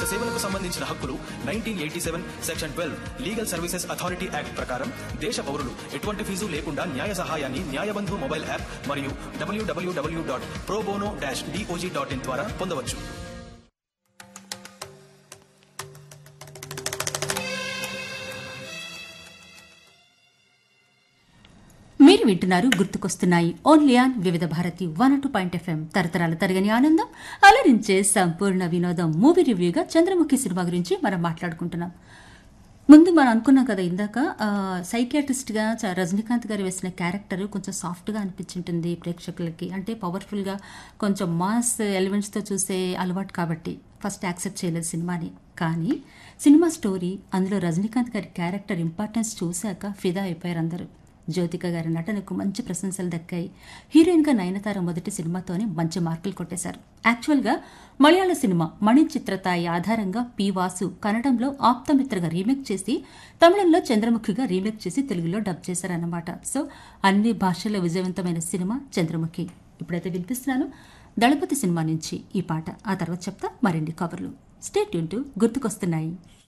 సేవలకు సంబంధించిన హక్కులు nineteen eighty seven section twelve legal services authority act ప్రకారం దేశ పౌరులు ఎటువంటి ఫీజు లేకుండా న్యాయ సహాయాన్ని న్యాయబంధు మొబైల్ యాప్ మరియు WWW dot probono dash DOJ dot in ద్వారా పొందవచ్చు మీరు వింటున్నారు గుర్తుకొస్తున్నాయి only on Vividh Bharati one two point FM తరతరాల తరగని ఆనందం అలరించే సంపూర్ణ వినోదం మూవీ రివ్యూగా చంద్రముఖి సినిమా గురించి మనం మాట్లాడుకుంటున్నాం ముందు మనం అనుకున్నాం కదా ఇందాక సైకియాట్రిస్ట్ గా చ- రజనీకాంత్ గారు వేసిన క్యారెక్టర్ కొంచెం సాఫ్ట్ గా అనిపించుంటుంది ప్రేక్షకులకి అంటే పవర్ఫుల్ గా కొంచెం మాస్ ఎలిమెంట్స్ తో చూసే అలవాటు కాబట్టి ఫస్ట్ యాక్సెప్ట్ చేయలేదు సినిమాని కానీ సినిమా స్టోరీ అందులో రజనీకాంత్ గారి క్యారెక్టర్ ఇంపార్టెన్స్ చూశాక ఫిదా అయిపోయారు అందరూ జ్యోతిక గారి నటనకు మంచి ప్రశంసలు దక్కాయి హీరోయిన్ గా నయనతార మొదటి సినిమాతోనే మంచి మార్కులు కొట్టేశారు యాక్చువల్ గా మలయాళ సినిమా మణి చిత్రతాయి ఆధారంగా పి వాసు కన్నడంలో ఆప్తమిత్రగా రీమేక్ చేసి తమిళంలో చంద్రముఖిగా రీమేక్ చేసి తెలుగులో డబ్ చేశారన్నమాట సో అన్ని భాషల్లో విజయవంతమైన సినిమా చంద్రముఖి ఇప్పుడైతే వినిపిస్తున్నాను దళపతి సినిమా నుంచి ఈ పాట ఆ తర్వాత చెప్తా మరిన్ని కబుర్లు స్టేట్ యూన్ గుర్తుకొస్తున్నాయి